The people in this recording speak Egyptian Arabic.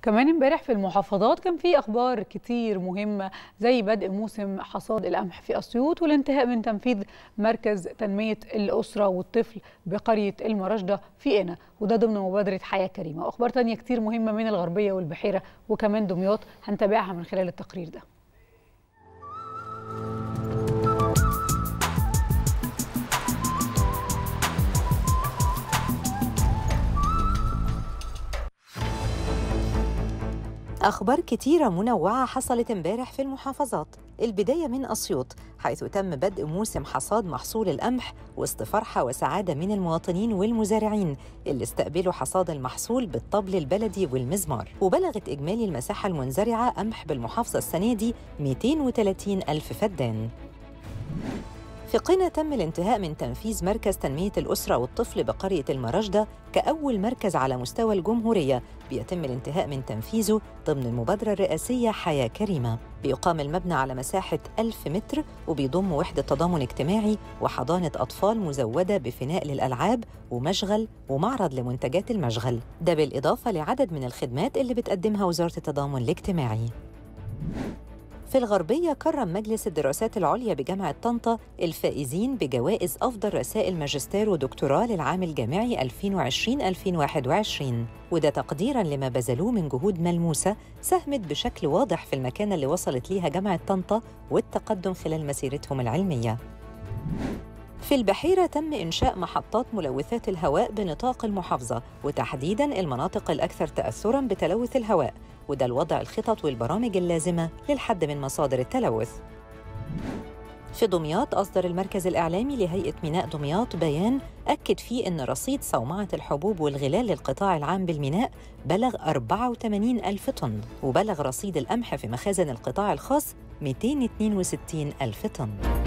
كمان امبارح في المحافظات كان في اخبار كتير مهمه زي بدء موسم حصاد القمح في اسيوط والانتهاء من تنفيذ مركز تنميه الاسره والطفل بقريه المراشده في قنا وده ضمن مبادره حياه كريمه واخبار تانية كتير مهمه من الغربيه والبحيره وكمان دمياط هنتابعها من خلال التقرير ده أخبار كتيرة منوعة حصلت امبارح في المحافظات البداية من أسيوط حيث تم بدء موسم حصاد محصول القمح وسط فرحة وسعادة من المواطنين والمزارعين اللي استقبلوا حصاد المحصول بالطبل البلدي والمزمار وبلغت إجمالي المساحة المنزرعة قمح بالمحافظة السنة دي 230 ألف فدان في قنا تم الانتهاء من تنفيذ مركز تنمية الأسرة والطفل بقرية المراشدة كأول مركز على مستوى الجمهورية بيتم الانتهاء من تنفيذه ضمن المبادرة الرئاسية حياة كريمة بيقام المبنى على مساحة ألف متر وبيضم وحدة تضامن اجتماعي وحضانة أطفال مزودة بفناء للألعاب ومشغل ومعرض لمنتجات المشغل ده بالإضافة لعدد من الخدمات اللي بتقدمها وزارة التضامن الاجتماعي في الغربية كرم مجلس الدراسات العليا بجامعة طنطا الفائزين بجوائز أفضل رسائل ماجستير ودكتوراه للعام الجامعي 2020-2021 وده تقديراً لما بذلوه من جهود ملموسة ساهمت بشكل واضح في المكانة اللي وصلت ليها جامعة طنطا والتقدم خلال مسيرتهم العلمية في البحيرة تم إنشاء محطات ملوثات الهواء بنطاق المحافظة وتحديداً المناطق الأكثر تأثراً بتلوث الهواء وده الوضع الخطط والبرامج اللازمة للحد من مصادر التلوث في دمياط أصدر المركز الإعلامي لهيئة ميناء دمياط بيان أكد فيه أن رصيد صومعة الحبوب والغلال للقطاع العام بالميناء بلغ 84 ألف طن وبلغ رصيد القمح في مخازن القطاع الخاص 262 ألف طن